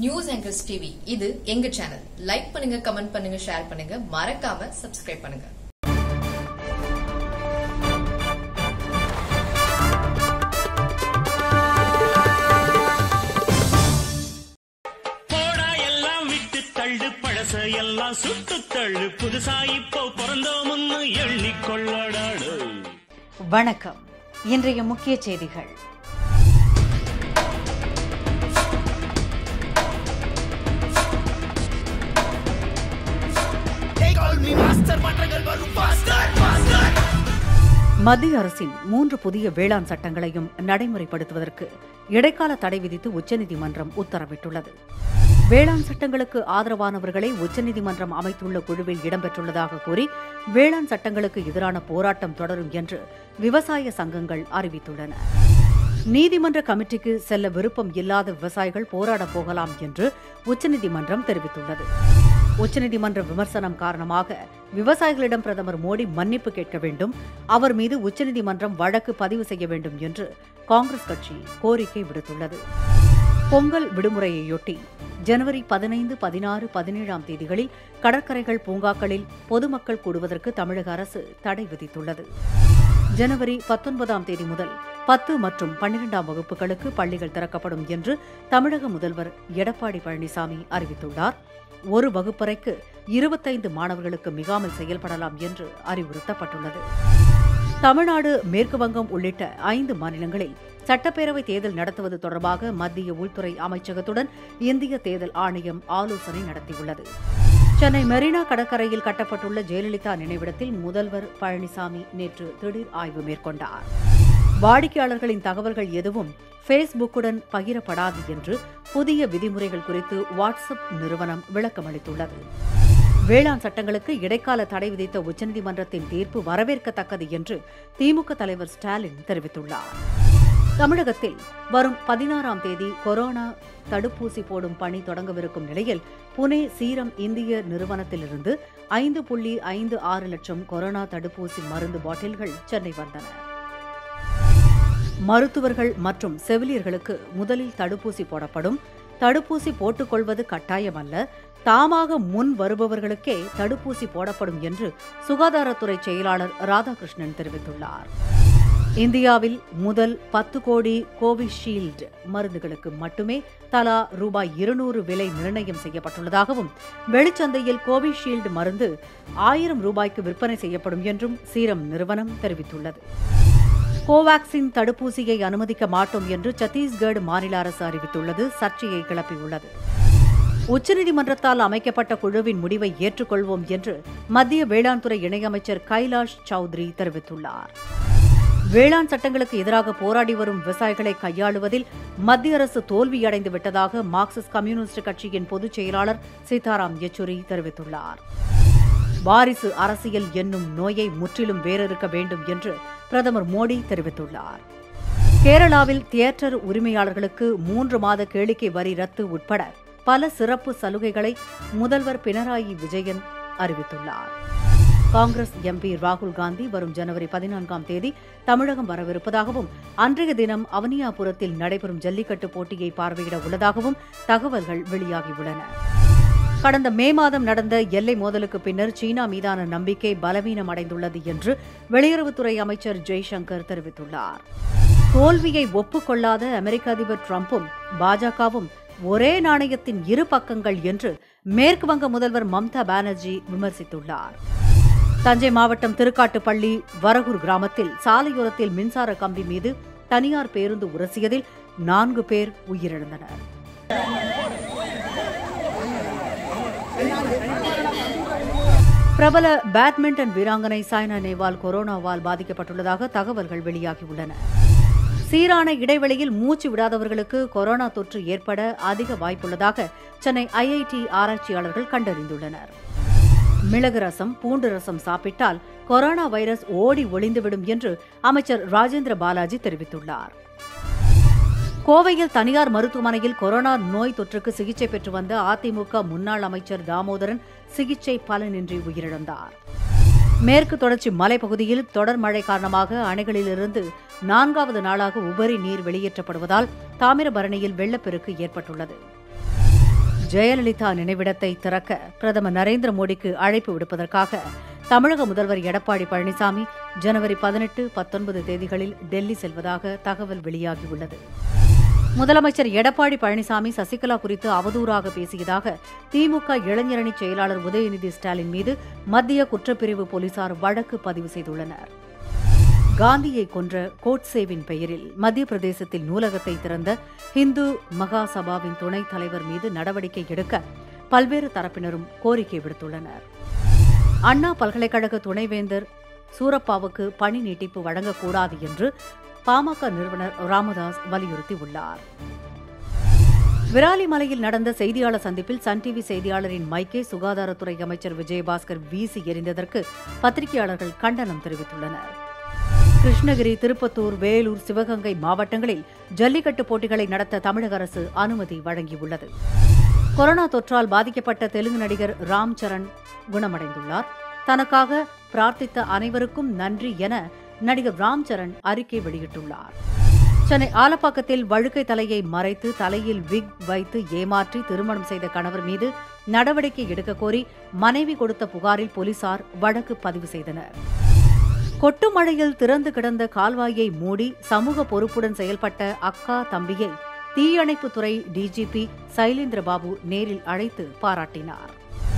news anchors TV இது எங்க channel like பண்ணுங்க கமெண்ட் பண்ணுங்க ஷேர் பண்ணுங்க மறக்காம சப்ஸ்கிரைப் பண்ணுங்க போடா எல்லாம் விட்டு தள்ளு பழச எல்லாம் சுட்டு தள்ளு புதுசா இப்போ பிறந்தோம்னு எண்ணிக்கொள்ளடாடு வணக்கம் இன்றைய முக்கிய செய்திகள் மத்திய அரசின் மூன்று புதிய வேளாண் சட்டங்களையும் நடைமுறைப்படுத்துவதற்கு இடைக்கால தடை விதித்து உச்சநீதிமன்றம் உத்தரவிட்டுள்ளது வேளாண் சட்டங்களுக்கு ஆதரவானவர்களை உச்சநீதிமன்றம் அமைத்துள்ள குழுவில் இடம்பெற்றுள்ளதாக கூறி வேளாண் சட்டங்களுக்கு எதிரான போராட்டம் தொடரும் என்று விவசாய சங்கங்கள் அறிவித்துள்ளன நீதிமன்ற கமிட்டிக்கு செல்ல விருப்பம் இல்லாத விவசாயிகள் போராடப் போகலாம் என்று உச்சநீதிமன்றம் தெரிவித்துள்ளது உச்சநீதிமன்ற விமர்சனம் காரணமாக விவசாயிகளிடம் பிரதமர் மோடி மன்னிப்பு கேட்க வேண்டும் அவர் மீது உச்சநீதிமன்றம் வழக்கு பதிவு செய்ய வேண்டும் என்று காங்கிரஸ் கட்சி கோரிக்கை விடுத்துள்ளது பொங்கல் விடுமுறையையொட்டி ஜனவரி பதினைந்து பதினாறு பதினேழாம் தேதிகளில் கடற்கரைகள் பூங்காக்களில் பொதுமக்கள் கூடுவதற்கு தமிழக அரசு தடை விதித்துள்ளது ஜனவரி பத்தொன்பதாம் தேதி முதல் பத்து மற்றும் பன்னிரெண்டாம் வகுப்புகளுக்கு பள்ளிகள் திறக்கப்படும் என்று தமிழக முதல்வர் எடப்பாடி பழனிசாமி அறிவித்துள்ளார் ஒரு வகுப்பறைக்கு இருபத்தைந்து மாணவர்களுக்கு மிகாமல் செயல்படலாம் என்று அறிவுறுத்தப்பட்டுள்ளது தமிழ்நாடு மேற்கு வங்கம் உள்ளிட்ட ஐந்து மாநிலங்களில் சட்டப்பேரவை தேர்தல் நடத்துவது தொடர்பாக மத்திய உள்துறை அமைச்சகத்துடன் இந்திய தேர்தல் ஆணையம் ஆலோசனை நடத்தியுள்ளது சென்னை மெரினா கடற்கரையில் கட்டப்பட்டுள்ள ஜெயலலிதா நினைவிடத்தில் முதல்வர் பழனிசாமி நேற்று திடீர் ஆய்வு மேற்கொண்டார் வாடிக்கையாளர்களின் தகவல்கள் எதுவும் ஃபேஸ்புக்குடன் பகிரப்படாது என்று புதிய விதிமுறைகள் குறித்து வாட்ஸ்அப் நிறுவனம் விளக்கமளித்துள்ளது வேளாண் சட்டங்களுக்கு இடைக்கால தடை விதித்த உச்சநீதிமன்றத்தின் தீர்ப்பு வரவேற்கத்தக்கது என்று திமுக தலைவர் ஸ்டாலின் தெரிவித்துள்ளார் தமிழகத்தில் வரும் பதினாறாம் தேதி கொரோனா தடுப்பூசி போடும் பணி தொடங்கவிருக்கும் நிலையில் புனே சீரம் இந்திய நிறுவனத்திலிருந்து ஐந்து புள்ளி ஐந்து ஆறு லட்சம் கொரோனா தடுப்பூசி மருந்து பாட்டில்கள் சென்னை வந்தன மருத்துவர்கள் மற்றும் செவிலியர்களுக்கு முதலில் தடுப்பூசி போடப்படும் தடுப்பூசி போட்டுக்கொள்வது கட்டாயமல்ல தாமாக முன் வருபவர்களுக்கே தடுப்பூசி போடப்படும் என்று சுகாதாரத்துறை செயலாளர் ராதாகிருஷ்ணன் தெரிவித்துள்ளார் இந்தியாவில் முதல் பத்து கோடி கோவிஷீல்டு மருந்துகளுக்கு மட்டுமே தலா ரூபாய் இருநூறு விலை நிர்ணயம் செய்யப்பட்டுள்ளதாகவும் வெளிச்சந்தையில் கோவிஷீல்டு மருந்து ஆயிரம் ரூபாய்க்கு விற்பனை செய்யப்படும் என்றும் சீரம் நிறுவனம் தெரிவித்துள்ளது கோவாக்சின் தடுப்பூசியை அனுமதிக்க மாட்டோம் என்று சத்தீஸ்கர் மாநில அரசு அறிவித்துள்ளது சர்ச்சையை கிளப்பியுள்ளது உச்சநீதிமன்றத்தால் அமைக்கப்பட்ட குழுவின் முடிவை ஏற்றுக்கொள்வோம் என்று மத்திய வேளாண் துறை இணையமைச்சர் கைலாஷ் சௌத்ரி தெரிவித்துள்ளார் வேளாண் சட்டங்களுக்கு எதிராக போராடி வரும் விவசாயிகளை கையாளுவதில் மத்திய அரசு தோல்வியடைந்து விட்டதாக மார்க்சிஸ்ட் கம்யூனிஸ்ட் கட்சியின் பொதுச் செயலாளர் சீதாராம் யெச்சூரி தெரிவித்துள்ளார் வாரிசு அரசியல் என்னும் நோயை முற்றிலும் வேறறுக்க வேண்டும் என்று பிரதமர் மோடி தெரிவித்துள்ளார் கேரளாவில் தியேட்டர் உரிமையாளர்களுக்கு மூன்று மாத கேளிக்கை வரி ரத்து உட்பட பல சிறப்பு சலுகைகளை முதல்வர் பினராயி விஜயன் அறிவித்துள்ளார் காங்கிரஸ் எம்பி ராகுல் காந்தி வரும் ஜனவரி பதினான்காம் தேதி தமிழகம் வரவிருப்பதாகவும் அன்றைய தினம் அவனியாபுரத்தில் நடைபெறும் ஜல்லிக்கட்டு போட்டியை பார்வையிட உள்ளதாகவும் தகவல்கள் வெளியாகியுள்ளன கடந்த மே மாதம் நடந்த எல்லை மோதலுக்கு பின்னர் சீனா மீதான நம்பிக்கை பலவீனம் அடைந்துள்ளது என்று வெளியுறவுத்துறை அமைச்சர் ஜெய்சங்கர் தெரிவித்துள்ளார் தோல்வியை ஒப்புக்கொள்ளாத அமெரிக்க அதிபர் டிரம்பும் பாஜகவும் ஒரே நாணயத்தின் இரு பக்கங்கள் என்று மேற்கு வங்க முதல்வர் மம்தா பானர்ஜி விமர்சித்துள்ளார் தஞ்சை மாவட்டம் திருக்காட்டுப்பள்ளி வரகூர் கிராமத்தில் சாலையோரத்தில் மின்சார கம்பி மீது தனியார் பேருந்து உரசியதில் நான்கு பேர் உயிரிழந்தனர் பிரபல பேட்மிண்டன் வீராங்கனை சாய்னா நேவால் கொரோனாவால் பாதிக்கப்பட்டுள்ளதாக தகவல்கள் வெளியாகியுள்ளன சீரான இடைவெளியில் மூச்சு விடாதவர்களுக்கு கொரோனா தொற்று ஏற்பட அதிக வாய்ப்புள்ளதாக சென்னை ஐஐடி ஆராய்ச்சியாளர்கள் கண்டறிந்துள்ளனர் மிளகு ரசம் பூண்டு ரசம் சாப்பிட்டால் கொரோனா வைரஸ் ஓடி ஒளிந்துவிடும் என்று அமைச்சர் ராஜேந்திர பாலாஜி தெரிவித்துள்ளார் கோவையில் தனியார் மருத்துவமனையில் கொரோனா நோய் தொற்றுக்கு சிகிச்சை பெற்று வந்த அதிமுக முன்னாள் அமைச்சர் தாமோதரன் சிகிச்சை பலனின்றி உயிரிழந்தார் மேற்கு தொடர்ச்சி மலைப்பகுதியில் தொடர் மழை காரணமாக அணைகளிலிருந்து நான்காவது நாளாக உபரி நீர் வெளியேற்றப்படுவதால் தாமிரபரணியில் வெள்ளப்பெருக்கு ஏற்பட்டுள்ளது ஜெயலலிதா நினைவிடத்தை திறக்க பிரதமர் நரேந்திர மோடிக்கு அழைப்பு விடுப்பதற்காக தமிழக முதல்வர் எடப்பாடி பழனிசாமி ஜனவரி பதினெட்டு பத்தொன்பது தேதிகளில் டெல்லி செல்வதாக தகவல் வெளியாகியுள்ளது முதலமைச்சர் எடப்பாடி பழனிசாமி சசிகலா குறித்து அவதூறாக பேசியதாக திமுக இளைஞரணி செயலாளர் உதயநிதி ஸ்டாலின் மீது மத்திய குற்றப்பிரிவு போலீசார் வழக்கு பதிவு செய்துள்ளனர் காந்தியை கொன்ற கோட்சேவின் பெயரில் மத்திய பிரதேசத்தில் நூலகத்தை திறந்த ஹிந்து மகாசபாவின் துணைத் தலைவர் மீது நடவடிக்கை எடுக்க பல்வேறு தரப்பினரும் கோரிக்கை விடுத்துள்ளனர் அண்ணா பல்கலைக்கழக துணைவேந்தர் சூரப்பாவுக்கு பணி நீட்டிப்பு வழங்கக்கூடாது என்று பாமக நிறுவனர் ராமதாஸ் வலியுறுத்தியுள்ளார் விராலிமலையில் நடந்த செய்தியாளர் சந்திப்பில் சன் டிவி செய்தியாளரின் மைக்கை சுகாதாரத்துறை அமைச்சர் விஜயபாஸ்கர் வீசி எறிந்ததற்கு பத்திரிகையாளர்கள் கண்டனம் தெரிவித்துள்ளனர் கிருஷ்ணகிரி திருப்பத்தூர் வேலூர் சிவகங்கை மாவட்டங்களில் ஜல்லிக்கட்டு போட்டிகளை நடத்த தமிழக அரசு அனுமதி வழங்கியுள்ளது கொரோனா தொற்றால் பாதிக்கப்பட்ட தெலுங்கு நடிகர் ராம் சரண் குணமடைந்துள்ளார் தனக்காக பிரார்த்தித்த அனைவருக்கும் நன்றி என நடிகர் ராம் சரண் அறிக்கை வெளியிட்டுள்ளார் சென்னை ஆலப்பாக்கத்தில் வழுக்கை தலையை மறைத்து தலையில் விக் வைத்து ஏமாற்றி திருமணம் செய்த கணவர் மீது நடவடிக்கை எடுக்க கோரி மனைவி கொடுத்த புகாரில் போலீசார் வழக்கு பதிவு செய்தனர் கொட்டு மழையில் திறந்து கிடந்த கால்வாயை மூடி சமூக பொறுப்புடன் செயல்பட்ட அக்கா தம்பியை தீயணைப்புத்துறை டிஜிபி சைலேந்திரபாபு நேரில் அழைத்து பாராட்டினார்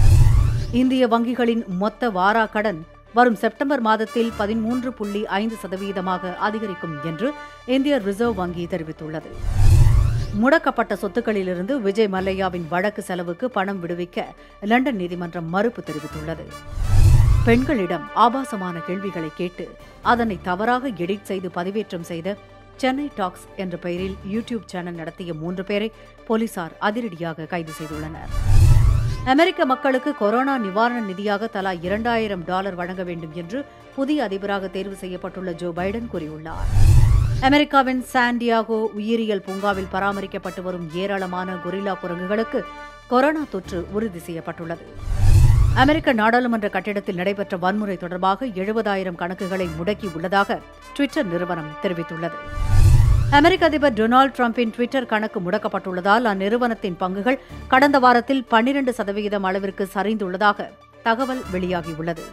இந்திய வங்கிகளின் மொத்த வாரா கடன் வரும் செப்டம்பர் மாதத்தில் பதிமூன்று புள்ளி ஐந்து சதவீதமாக அதிகரிக்கும் என்று இந்திய ரிசர்வ் வங்கி தெரிவித்துள்ளது முடக்கப்பட்ட சொத்துக்களிலிருந்து விஜய் மல்லையாவின் வழக்கு செலவுக்கு பணம் விடுவிக்க லண்டன் நீதிமன்றம் மறுப்பு தெரிவித்துள்ளது பெண்களிடம் ஆபாசமான கேள்விகளை கேட்டு அதனை தவறாக எடிட் செய்து பதிவேற்றம் செய்த சென்னை டாக்ஸ் என்ற பெயரில் யூடியூப் சேனல் நடத்திய மூன்று பேரை போலீசார் அதிரடியாக கைது செய்துள்ளனர் அமெரிக்க மக்களுக்கு கொரோனா நிவாரண நிதியாக தலா இரண்டாயிரம் டாலர் வழங்க வேண்டும் என்று புதிய அதிபராக தேர்வு செய்யப்பட்டுள்ள ஜோ பைடன் கூறியுள்ளார் அமெரிக்காவின் சாண்டியாகோ உயிரியல் பூங்காவில் பராமரிக்கப்பட்டு வரும் ஏராளமான கொரில்லா குரங்குகளுக்கு கொரோனா தொற்று உறுதி செய்யப்பட்டுள்ளது அமெரிக்க நாடாளுமன்ற கட்டிடத்தில் நடைபெற்ற வன்முறை தொடர்பாக எழுபதாயிரம் கணக்குகளை முடக்கியுள்ளதாக ட்விட்டர் நிறுவனம் தெரிவித்துள்ளது அமெரிக்க அதிபர் டொனால்டு டிரம்பின் ட்விட்டர் கணக்கு முடக்கப்பட்டுள்ளதால் அந்நிறுவனத்தின் பங்குகள் கடந்த வாரத்தில் பன்னிரண்டு சதவிகிதம் அளவிற்கு சரிந்துள்ளதாக தகவல் வெளியாகியுள்ளது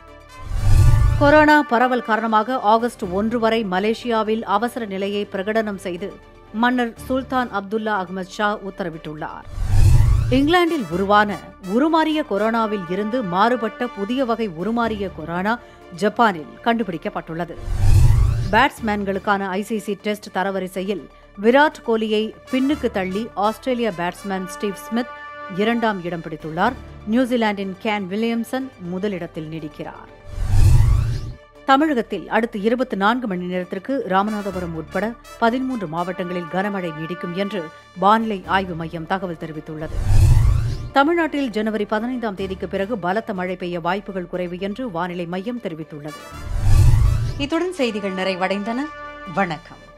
கொரோனா பரவல் காரணமாக ஆகஸ்ட் ஒன்று வரை மலேசியாவில் அவசர நிலையை பிரகடனம் செய்து மன்னர் சுல்தான் அப்துல்லா அகமது ஷா உத்தரவிட்டுள்ளார் இங்கிலாந்தில் உருவான உருமாறிய கொரோனாவில் இருந்து மாறுபட்ட புதிய வகை உருமாறிய கொரோனா ஜப்பானில் கண்டுபிடிக்கப்பட்டுள்ளது பேட்ஸ்மேன்களுக்கான ஐசிசி டெஸ்ட் தரவரிசையில் விராட் கோலியை பின்னுக்கு தள்ளி ஆஸ்திரேலிய பேட்ஸ்மேன் ஸ்டீவ் ஸ்மித் இரண்டாம் இடம் பிடித்துள்ளார் நியூசிலாந்தின் கேன் வில்லியம்சன் முதலிடத்தில் நீடிக்கிறார் தமிழகத்தில் அடுத்த இருபத்தி நான்கு மணி நேரத்திற்கு ராமநாதபுரம் உட்பட பதிமூன்று மாவட்டங்களில் கனமழை நீடிக்கும் என்று வானிலை ஆய்வு மையம் தகவல் தெரிவித்துள்ளது தமிழ்நாட்டில் ஜனவரி பதினைந்தாம் தேதிக்கு பிறகு பலத்த மழை பெய்ய வாய்ப்புகள் குறைவு என்று வானிலை மையம் தெரிவித்துள்ளது இத்துடன் செய்திகள் நிறைவடைந்தன வணக்கம்